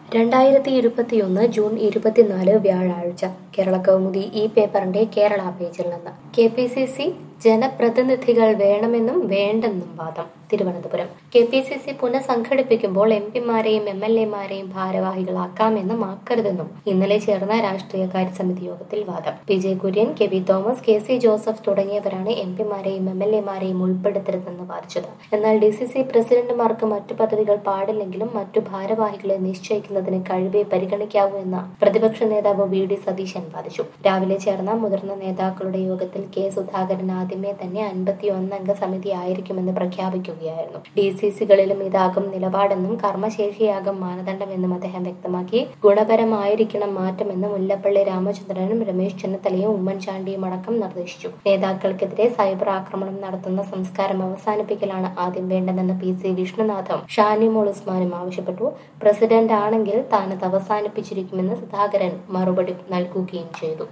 രണ്ടായിരത്തി ഇരുപത്തിയൊന്ന് ജൂൺ ഇരുപത്തിനാല് വ്യാഴാഴ്ച കേരള കൗമുദി ഈ പേപ്പറിന്റെ കേരള പേജിൽ നിന്ന് കെ പി സി സി ജനപ്രതിനിധികൾ വേണമെന്നും വേണ്ടെന്നും വാദം Thiruvananthapuram K P C C പുനഃസംഘടിപ്പിക്കുമ്പോൾ എം പിമാരെയും എം എൽ എമാരെയും ഭാരവാഹികളാക്കാമെന്നും ആക്കരുതെന്നും ഇന്നലെ ചേർന്ന രാഷ്ട്രീയകാര്യ സമിതി യോഗത്തിൽ വാദം P J Kurian K V Thomas K C Joseph തുടങ്ങിയവരാണ് എം പിമാരെയും എം എൽ എമാരെയും ഉൾപ്പെടുത്തരുതെന്ന് വാദിച്ചത് എന്നാൽ ഡി സി സി പ്രസിഡന്റുമാർക്ക് മറ്റു പദവികൾ പാടില്ലെങ്കിലും മറ്റു ഭാരവാഹികളെ നിശ്ചയിക്കുന്നതിന് കഴിവേ പരിഗണിക്കാവൂ എന്ന പ്രതിപക്ഷ നേതാവ് വി ഡി സതീശൻ വാദിച്ചു രാവിലെ ചേർന്ന മുതിർന്ന നേതാക്കളുടെ യോഗത്തിൽ കെ സുധാകരൻ ആദ്യമേ തന്നെ അൻപത്തിയൊന്നംഗ സമിതി ആയിരിക്കുമെന്ന് പ്രഖ്യാപിക്കുകയായിരുന്നു ഡി സി സികളിലും ഇതാകും നിലപാടെന്നും കർമ്മശേഷിയാകും മാനദണ്ഡമെന്നും അദ്ദേഹം വ്യക്തമാക്കി ഗുണപരമായിരിക്കണം മാറ്റമെന്ന് മുല്ലപ്പള്ളി രാമചന്ദ്രനും രമേശ് ചെന്നിത്തലയും ഉമ്മൻചാണ്ടിയും അടക്കം നിർദ്ദേശിച്ചു നേതാക്കൾക്കെതിരെ സൈബർ ആക്രമണം നടത്തുന്ന സംസ്കാരം അവസാനിപ്പിക്കലാണ് ആദ്യം വേണ്ടതെന്ന് പി സി വിഷ്ണുനാഥും ഷാനിമോൾ ഉസ്മാനും ആവശ്യപ്പെട്ടു പ്രസിഡന്റ് ആണെങ്കിൽ താനത് അവസാനിപ്പിച്ചിരിക്കുമെന്ന് സുധാകരൻ മറുപടി നൽകുകയും ചെയ്തു